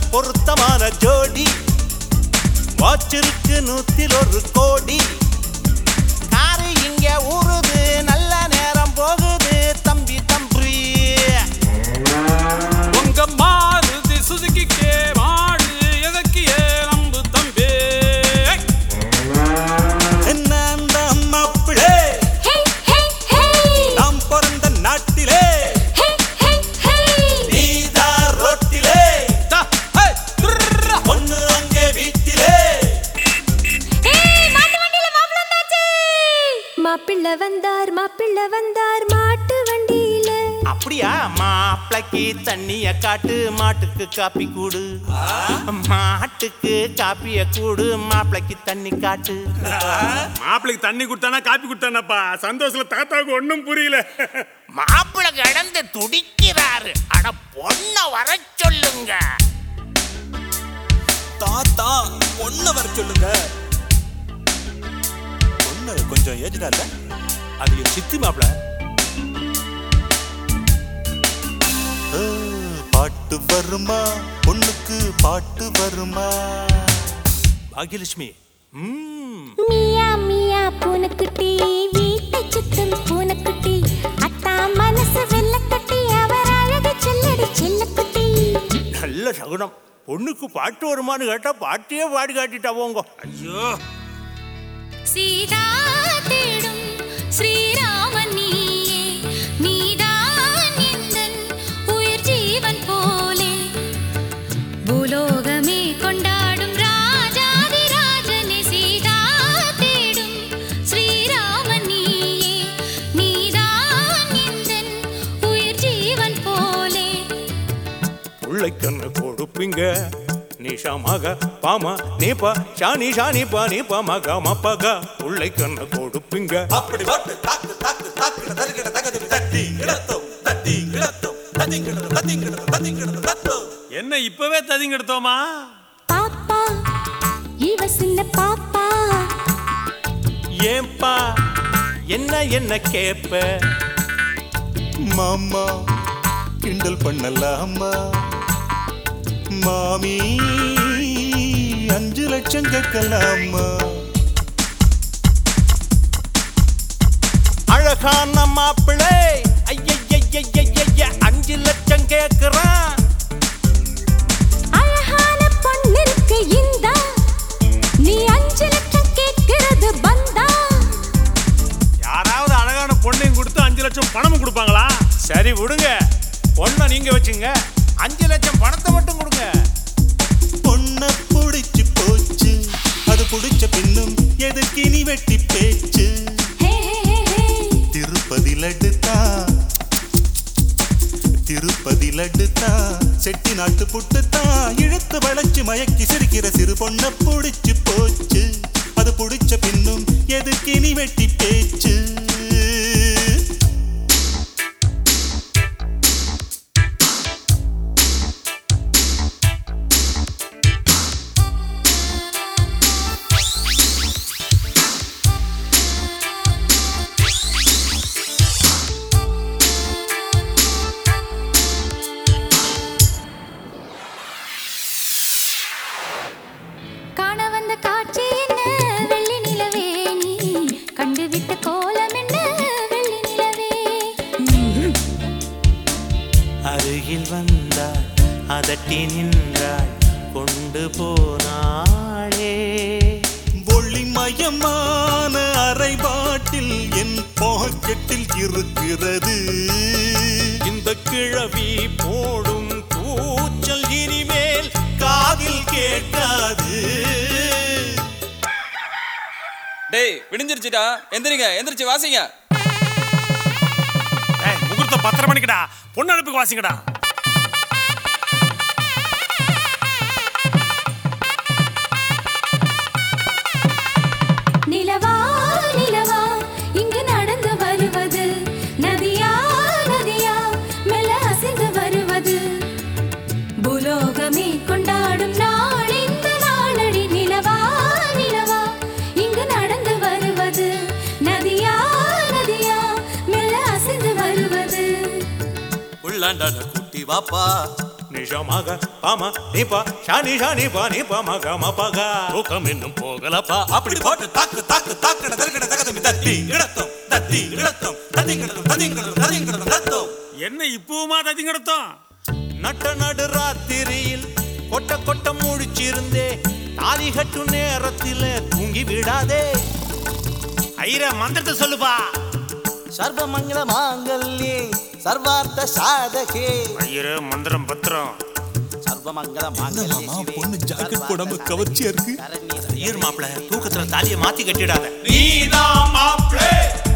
பொருத்தமான ஜோடி வாச்சிருக்கு நூத்தில் ஒரு கோடி காரு இங்க ஊறுது நல்ல நேரம் போகுது தம்பி தம்பி உங்க மாருதி சுசுகிக்கே மாடு எதற்கு ஏ நம்பு தம்பி என்ன அந்த மாப்பிளே ஹே ஹே ஹே நாம் பிறந்த நாட்டிலே ஹே ஹே ஹே நீதான் ரோட்டிலே தா, ஹே, துர்ரா. ஒண்ணு அங்கே வீட்டிலே ஏய் மாட்டு வண்டியில மாப்பிள்ளை வந்தாச்சு மாப்பிள்ளை வந்தார் மாப்பிள்ளை வந்தார் மாட்டு வண்டியில அப்படியா மாப்பிளைக்கு தண்ணிய காட்டு மாட்டுக்கு காப்பி கூடு மாட்டுக்கு காப்பிய கூடு மாப்பிளைக்கு தண்ணி காட்டு மாப்பிளைக்கு தண்ணி கொடுத்தானா காப்பி கொடுத்தானாப்பா சந்தோஷத்துல தாத்தாவுக்கு ஒன்றும் புரியல மாப்பிள்ளை கிடந்து துடிக்கிறாரு அட பொண்ண வர சொல்லுங்க தாத்தா பொண்ணு வர சொல்லுங்க பொண்ணு கொஞ்சம் ஏஜ்டா இல்ல அது என் சித்தி மாப்பிள பாட்டு வருமா பொண்ணுக்கு பாட்டு வருமா பாகியலட்சுமி ம் மியா மியா பூனைக்குட்டி வீட்டை சுத்தும் பூனைக்குட்டி அத்தா மனசு வெள்ளக்கட்டி அவர் அழகு செல்லடி செல்லக்குட்டி நல்ல சகுனம் பொண்ணுக்கு பாட்டு வருமான்னு கேட்டா பாட்டியே பாடி காட்டிட்டா போங்க ஐயோ சீதா தேடும் ஸ்ரீராமன் நீயே நீதான் எந்தன் உயிர் ஜீவன் போலே பூலோகமே கொண்டாடும் ராஜாதி ராஜனே சீதா தேடும் ஸ்ரீராமன் நீயே நீதான் எந்தன் உயிர் ஜீவன் போலே பிள்ளைக்கண்ணு கொடுப்பீங்க நிஷா மக பாமா நீப்பா ஷானி ஷானி பா நீப்பா மக மப்பக பிள்ளைக்கண்ணு கொடுப்பீங்க அப்படி பாட்டு தாக்கு தாக்கு தாக்கு தருகிட தகதி தட்டி கிடத்தோம் தட்டி கிடத்தோம் தத்தி கிடத்தோம் தத்தி கிடத்தோம் தத்தி கிடத்தோம் தத்தோம் என்ன இப்பவே ததிங்க எடுத்தோமா பாப்பா இவ சின்ன பாப்பா ஏன்பா என்ன என்ன கேப்ப மாமா கிண்டல் பண்ணலாமா மாமி அஞ்சு லட்சம் கேட்கலாமா அழகான மாப்பிள்ளை ஐய அஞ்சு லட்சம் கேக்குறான் அழகான பொண்ணிற்கு இந்தா நீ அஞ்சு லட்சம் கேட்கிறது பந்தா யாராவது அழகான பொண்ணையும் கொடுத்து அஞ்சு லட்சம் பணமும் கொடுப்பாங்களா சரி விடுங்க பொண்ணை நீங்க வச்சுங்க அஞ்சு லட்சம் பணத்தை மட்டும் கொடுங்க பொண்ண புடிச்சு போச்சு அது புடிச்ச பின்னும் எதுக்கு நீ வெட்டி பேச்சு ஹே ஹே ஹே திருப்பதி லட்டு தான் திருப்பதி லட்டு தான் செட்டி நாட்டு புட்டு தான் இழுத்து வளைச்சு மயக்கி சிரிக்கிற சிறு பொண்ண புடிச்சு போச்சு அது புடிச்ச பின்னும் எதுக்கு நீ வெட்டி பேச்சு காண வந்த காட்சி என்ன வெள்ளி நிலவே நீ கண்டுவிட்ட கோலம் என்ன வெள்ளி நிலவே அருகில் வந்தாள் அதட்டி நின்றாள் கொண்டு போனாளே ஒளிமயமான அரை பாட்டில் என் பாக்கெட்டில் இருக்கிறது இந்த கிழவி போடும் கூச்சல் இனிமேல் காதில் கேட்காது டேய் விடிஞ்சிருச்சுடா எந்திரிங்க எந்திரிச்சு வாசிங்க ஏய் முகூர்த்தம் பத்தரை மணிக்குடா பொண்ணு அடுப்புக்கு வாசிங்கடா நிலவா நிலவா இங்கு நடந்து வருவது நதியா நதியா மெல்ல அசைந்து வருவது பூலோகமே கொண்டாடும் நாள் இந்த நாளடி நிலவா நிலவா இங்கு நடந்து வருவது நதியா நதியா மெல்ல அசைந்து வருவது உள்ளாண்டான குட்டி வாப்பா நிஷமாக பாம நீப்பா ஷானி ஷானி பா நீப்பா மக மபக தூக்கம் இன்னும் போகலப்பா அப்படி போட்டு தாக்கு தாக்கு தாக்கட தருகட தகதமி தத்தி கிடத்தோம் தத்தி கிடத்தோம் தத்தி கிடத்தோம் தத்தி கிடத்தோம் தத்தி கிடத்தோம் தத்தோம் என்ன இப்பவுமா தத்தி கிடத்தோம் நட்ட நடு ராத்திரியில் கொட்ட கொட்ட முழிச்சிருந்தே தாலி கட்டும் நேரத்தில தூங்கி விடாதே ஐர மந்திரத்தை சொல்லுப்பா சர்வமங்கள மாங்கல்யே சர்வார்த்த சாதகே ஐயர மந்திரம் பத்திரம் சர்வமங்கள மாங்கல்யே பொண்ணு ஜாக்கெட் போடாம கவர்ச்சியா இருக்கு சரண்ய ஐயர் மாப்பிள தூக்கத்துல தாலியை மாத்தி கட்டிடாத நீதான் மாப்பிளே